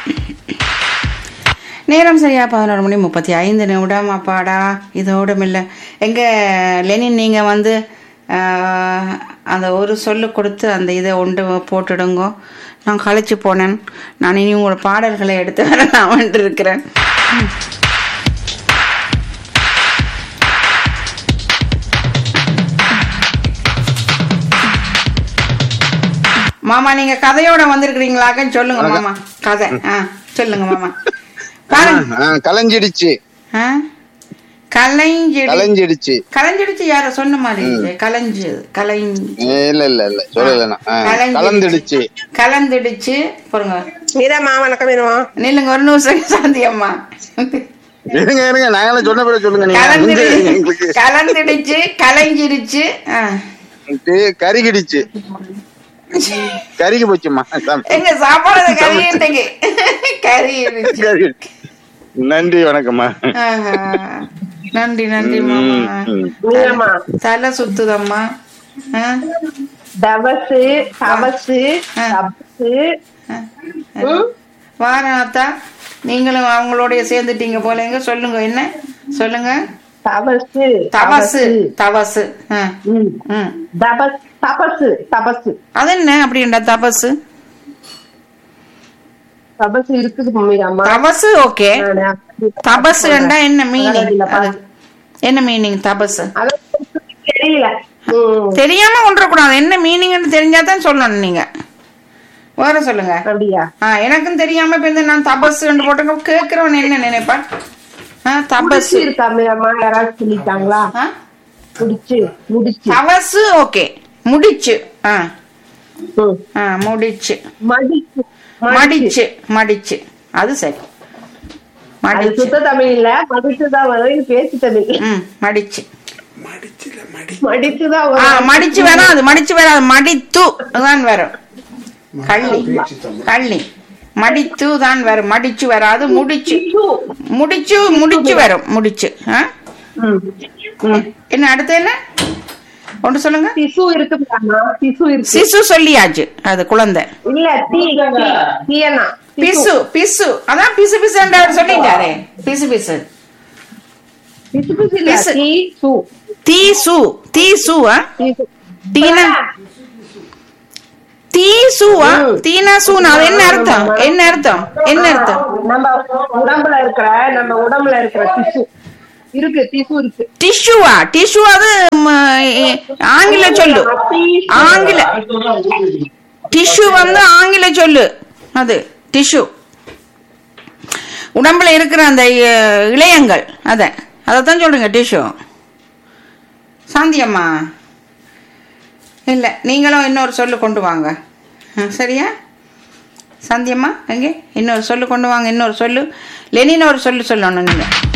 நேரம் சரியா பதினோரு மணி முப்பத்தி ஐந்து நிமிடம் அப்பாடா இதோடும் இல்லை எங்க லெனின் நீங்க வந்து ஆஹ், அந்த ஒரு சொல்லு கொடுத்து அந்த இதை ஒன்று போட்டுடுங்கோ நான் கழிச்சு போனேன் நான் இனி உங்களோட பாடல்களை எடுத்து வரலாம்னு இருக்கிறேன் மாமா நீங்க கதையோட வந்திருக்கிறீங்களாக்கன்னு சொல்லுங்க மாமா கதை ஆ சொல்லுங்க மாமா பாருங்க ஆ, கலைஞ்சிடுச்சு ஆ? கலைஞ்சிடு கலைஞ்சிடுச்சு கலைஞ்சிடுச்சு யார சொன்ன மாதிரி இருந்துச்சு. கலைஞ்சு கலைஞ்சு ஏ, இல்ல இல்ல இல்ல சொல்லல நான். ஆ, கலைஞ்சிடுச்சு. கலந்துடுச்சு கலந்துடுச்சு பாருங்க நீதாம்மா வணக்கம் வேணுமா நில்லுங்க ஒரு நிமிஷம் சாந்தி அம்மா இருங்க இருங்க நாங்களே சொன்ன பிறகு சொல்லுங்க நீங்க கலந்துடு இங்க எங்களுக்கு கலந்துடுச்சு கலைஞ்சிடுச்சு ஆ. இது கருகிடுச்சு கருகி போச்சுமா சாமி. எங்க சாப்பாடு கறியிட்டுக்கு கறியிடுச்சு கருகி- நன்றி வணக்கம்மா ஆஹா. நன்றி நன்றி மாமா ம். நீதாம்மா தலை சுத்துதம்மா ஆ? தவசு தவசு ஆ. தபசு ம்? வாரேன் அத்தா நீங்களும் அவங்களோடய சேர்ந்துட்டீங்க போலங்க சொல்லுங்க என்ன சொல்லுங்க தவசு தபசு தபசு ஆ. ம். ம். தபஸ் தபசு தபசு அது என்ன அப்படின்றா தபசு தபசு இருக்குது மம்மிதாம்மா தபசு ஓகே தபசு என்ன மீனிங் அது என்ன மீனிங் தபசு தெரியல ம். தெரியாம ஒன்றக்கூடாது என்ன மீனிங்னு தெரிஞ்சாதான் சொல்லணும் நீங்க வேற சொல்லுங்க அப்படியா ஆ எனக்கும் தெரியாம இப்ப இந்த நான் தபஸ்ன்னு போட்டு கேட்கிறவன் என்ன நினைப்பான் ஆ தபஸ் முடிச்சு இருக்காமே அம்மா யாராவது சொல்லிட்டாங்களா ஆ முடிச்சு முடிச்சு தவசு ஓகே முடிச்சு ஆ ம். ஆ முடிச்சு மடிச்சு மடிச்சு மடிச்சு அது சரி அது மடிச்சு சுத்த தமிழ் இல்ல மடிச்சுதான் வரும் இது பேச்சு தமிழ் ம் மடிச்சு மடிச்சுதான் ஆ வரும் மடிச்சு வராது மடிச்சு வராது மடித்து தான் வரும் கள்ளி கள்ளி மடித்து தான் வரும் மடிச்சு வராது முடிச்சு முடிச்சு முடிச்சு வரும் முடிச்சு ஆ ம். ம். என்ன அடுத்து என்ன ஒன்று சொல்லுங்க திசு இருக்குதாம்மா திசு இருக்கு சிசு சொல்லியாச்சு அது குழந்தை இல்ல தீ தீ தீயனா பிசு பிசு அதான் பிசு பிசு அவர் சொல்லிட்டாரே பிசு பிசு பிசு பிசு இல்ல பிசு. தீ சு தீசு தீசுவா தீசு. தீனா தீசுவா ம். தீனா சூனா அது என்ன அர்த்தம் என்ன அர்த்தம் என்ன அர்த்தம் நம்ம உடம்புல இருக்கிற நம்ம உடம்புல இருக்கிற திசு இருக்கு திசு இருக்கு டிஷ்யூவா டிஷ்யூ அது ம், எ- ஆங்கில சொல்லு ஆங்கில டிஷ்யூ வந்து ஆங்கில சொல்லு அது டிஷ்யூ உடம்புல இருக்கிற அந்த அஹ், இழையங்கள் அத அதைத்தான் சொல்றீங்க டிஷ்யூ சாந்தியம்மா இல்ல நீங்களும் இன்னொரு சொல்லு கொண்டு வாங்க ஆ, சரியா சாந்தியம்மா எங்கே இன்னொரு சொல்லு கொண்டு வாங்க இன்னொரு சொல்லு லெனின் ஒரு சொல்லு சொல்லணும் நீங்க